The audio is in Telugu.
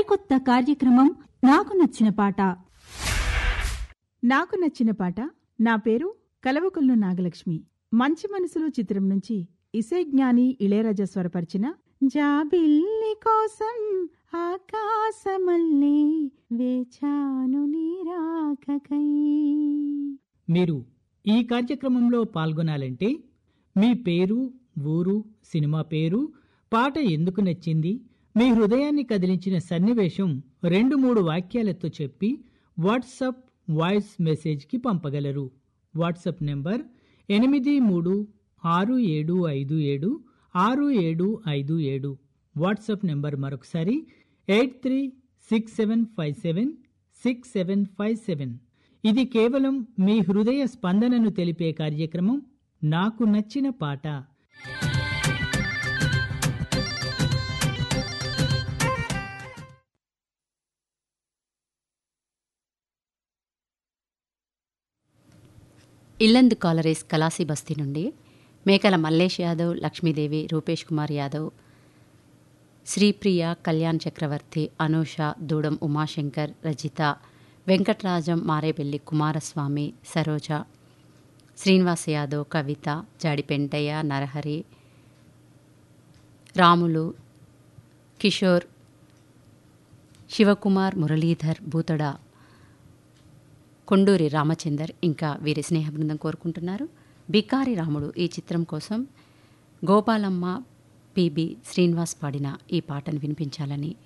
సరికొత్త కార్యక్రమం నాకు నచ్చిన పాట నాకు నచ్చిన పాట నా పేరు కలవకొల్లు నాగలక్ష్మి మంచి మనసులు చిత్రం నుంచి ఇసే జ్ఞాని ఇళయరాజా స్వరపరిచిన జాబిల్లి కోసం ఆకాశమల్లే వేచాను నీరాకకై మీరు ఈ కార్యక్రమంలో పాల్గొనాలంటే మీ పేరు ఊరు సినిమా పేరు పాట ఎందుకు నచ్చింది మీ హృదయాన్ని కదిలించిన సన్నివేశం రెండు మూడు వాక్యాలతో చెప్పి వాట్సప్ వాయిస్ మెసేజ్కి పంపగలరు వాట్సప్ నెంబర్ ఎనిమిది మూడు ఆరు ఏడు ఐదు ఏడు ఆరు ఏడు ఐదు ఏడు వాట్సాప్ నెంబర్ మరొకసారి eight three six seven five seven six seven five seven ఇది కేవలం మీ హృదయ స్పందనను తెలిపే కార్యక్రమం నాకు నచ్చిన పాట ఇల్లందు కాలరేస్ కలాసి బస్తీ నుండి మేకల మల్లేష్ యాదవ్ లక్ష్మీదేవి రూపేష్ కుమార్ యాదవ్ శ్రీప్రియ కళ్యాణ్ చక్రవర్తి అనూష దూడం ఉమాశంకర్ రజిత వెంకట్రాజం మారేపల్లి కుమారస్వామి సరోజ శ్రీనివాస్ యాదవ్ కవిత జాడిపెంటయ్య నరహరి రాములు కిషోర్ శివకుమార్ మురళీధర్ బూతడ కొండూరి రామచందర్ ఇంకా వీరి స్నేహ బృందం కోరుకుంటున్నారు బికారి రాముడు ఈ చిత్రం కోసం గోపాలమ్మ పిబి శ్రీనివాస్ పాడిన ఈ పాటను వినిపించాలని